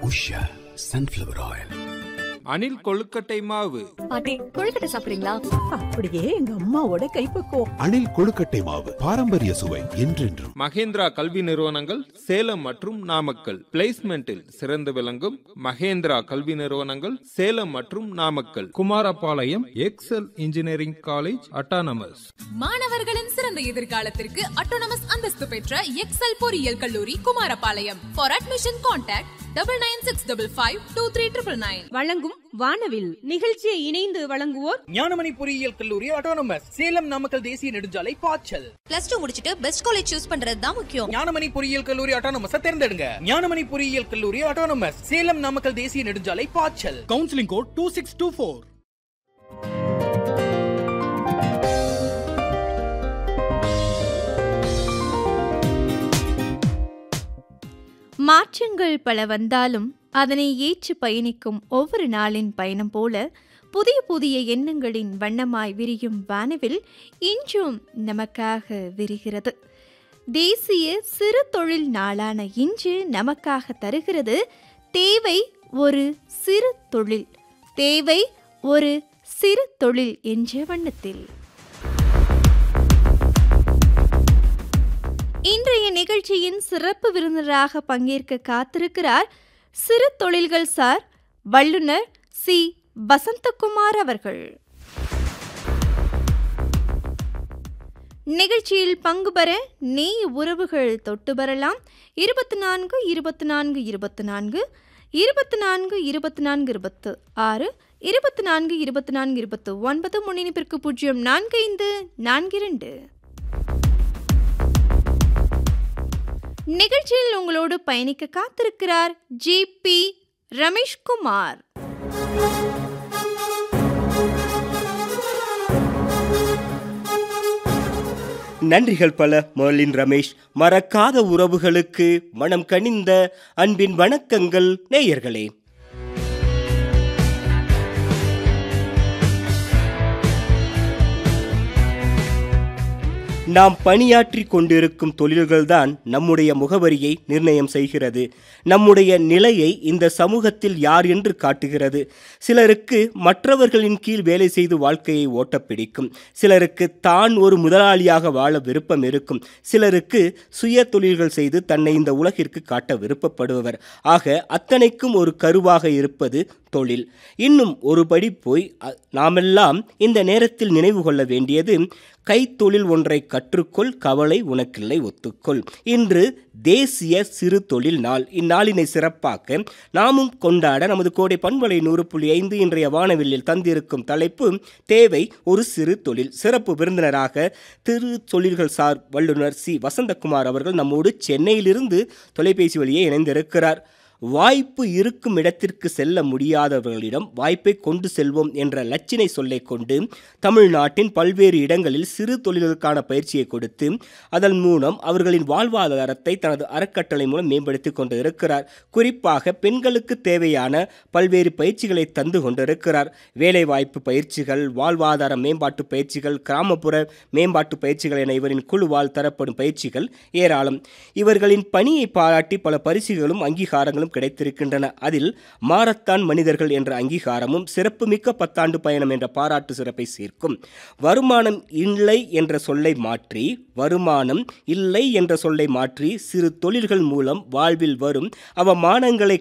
Usha sunflower oil Anil கொழுக்கட்டை மாவு பாட்டி கொழுக்கட்டை சாப்பிடுறீங்களா அப்படியே எங்க அம்மாவோட கைப்பக்குவம் அணில் கொழுக்கட்டை மாவு பாரம்பரிய சுவை என்றென்றும் மகேந்திரா கல்வி நிறுவனங்கள் சேலம் மற்றும் நாமக்கல் பிளேஸ்மெண்டில் சிறந்து விளங்கும் மகேந்திரா கல்வி நிறுவனங்கள் சேலம் மற்றும் Namakkal Kumarapalayam excel engineering college autonomous மாணவர்களின் சிறந்த எதிர்காலத்திற்கு அட்டோனமஸ் அந்தஸ்து பெற்ற எக்ஸல் பொறியியல் கல்லூரி Kumarapalayam for admission contact double nine six double five two three triple nine வழங்கும் வானவில் நிகழ்ச்சியை இணைந்து வழங்குவோர் ஞானமணி பொறியியல் கல்லூரி ஆட்டோனமஸ் சேலம் நாமக்கல் தேசிய நெடுஞ்சாலை பாய்ச்சல் பிளஸ் டூ முடிச்சிட்டு பெஸ்ட் காலேஜ் சூஸ் பண்றது தான் முக்கியம் ஞானமணி பொறியியல் கல்லூரி ஆட்டோனமஸ் தேர்ந்தெடுங்க ஞானமணி பொறியியல் கல்லூரி ஆட்டோனமஸ் சேலம் நாமக்கல் தேசிய நெடுஞ்சாலை பாய்ச்சல் counselling code two six two four மாற்றங்கள் பல வந்தாலும் அதனை ஏற்று பயணிக்கும் ஒவ்வொரு நாளின் பயணம் போல புதிய புதிய எண்ணங்களின் வண்ணமாய் விரியும் வானவில் இன்றும் நமக்காக விரிகிறது தேசிய சிறு தொழில் நாளான இன்று நமக்காக தருகிறது தேவை ஒரு சிறு தொழில் தேவை ஒரு சிறு தொழில் என்ற வண்ணத்தில் இன்றைய நிகழ்ச்சியின் சிறப்பு விருந்தினராக பங்கேற்க காத்திருக்கிறார் சிறு தொழில்கள் சார் வல்லுனர் சி வசந்தகுமார் அவர்கள் நிகழ்ச்சியில் பங்கு பெற நேய உறவுகள் தொட்டு பெறலாம் இருபத்தி நான்கு இருபத்தி நான்கு இருபத்தி நான்கு இருபத்தி நான்கு இருபத்தி நான்கு இருபத்து ஆறு இருபத்தி நான்கு இருபத்தி நான்கு இருபத்து ஒன்பது முன்னிணைப்பிற்கு பூஜ்ஜியம் நான்கு ஐந்து நான்கு இரண்டு நிகழ்ச்சியில் உங்களோடு பயணிக்க காத்திருக்கிறார் ஜி பி ரமேஷ்குமார் நன்றிகள் பல மர்லின் ரமேஷ் மறக்காத உறவுகளுக்கு மனம் கனிந்த அன்பின் வணக்கங்கள் நேயர்களே நாம் பணியாற்றி கொண்டிருக்கும் தொழில்கள்தான் நம்முடைய முகவரியை நிர்ணயம் செய்கிறது நம்முடைய நிலையை இந்த சமூகத்தில் யார் என்று காட்டுகிறது சிலருக்கு மற்றவர்களின் கீழ் வேலை செய்து வாழ்க்கையை ஓட்ட பிடிக்கும் சிலருக்கு தான் ஒரு முதலாளியாக வாழ விருப்பம் இருக்கும் சிலருக்கு சுய தொழில்கள் செய்து தன்னை இந்த உலகிற்கு காட்ட விருப்பப்படுபவர் ஆக அத்தனைக்கும் ஒரு கருவாக இருப்பது தொழில் இன்னும் ஒரு படி போய் அ- நாமெல்லாம் இந்த நேரத்தில் நினைவு கொள்ள வேண்டியது கைத்தொழில் ஒன்றை கற்றுக்கொள் கவலை உனக்கில்லை ஒத்துக்கொள் இன்று தேசிய சிறு தொழில் நாள் இந்நாளினை சிறப்பாக்க நாமும் கொண்டாட நமது கோடை பண்பலை நூறு புள்ளி ஐந்து இன்றைய வானவில்லில் தந்திருக்கும் தலைப்பு தேவை ஒரு சிறு தொழில் சிறப்பு விருந்தினராக திரு தொழில்கள் சார் வல்லுநர் சி வசந்தகுமார் அவர்கள் நம்மோடு சென்னையிலிருந்து தொலைபேசி வழியே இணைந்திருக்கிறார் வாய்ப்பு இருக்கும் இடத்திற்கு செல்ல முடியாதவர்களிடம் வாய்ப்பை கொண்டு செல்வோம் என்ற லட்சினை சொல்லை கொண்டு தமிழ்நாட்டின் பல்வேறு இடங்களில் சிறு தொழில்களுக்கான பயிற்சியை கொடுத்து அதன் மூலம் அவர்களின் வாழ்வாதாரத்தை தனது அறக்கட்டளை மூலம் மேம்படுத்திக் கொண்டு இருக்கிறார் குறிப்பாக பெண்களுக்கு தேவையான பல்வேறு பயிற்சிகளை தந்து கொண்டிருக்கிறார் வேலைவாய்ப்பு பயிற்சிகள் வாழ்வாதார மேம்பாட்டு பயிற்சிகள் கிராமப்புற மேம்பாட்டு பயிற்சிகள் என இவரின் குழுவால் தரப்படும் பயிற்சிகள் ஏராளம் இவர்களின் பணியை பாராட்டி பல பரிசுகளும் அங்கீகாரங்களும் கிடைத்திருக்கின்றன அதில் மாரத்தான் மனிதர்கள் என்ற அங்கீகாரமும் சிறப்புமிக்க பத்தாண்டு பயணம் என்ற பாராட்டு சிறப்பை சேர்க்கும் வருமானம் இல்லை என்ற சொல்லை மாற்றி வருமானம் இல்லை என்ற சொல்லை மாற்றி சிறு தொழில்கள் மூலம் வாழ்வில் வரும் அவமானங்களை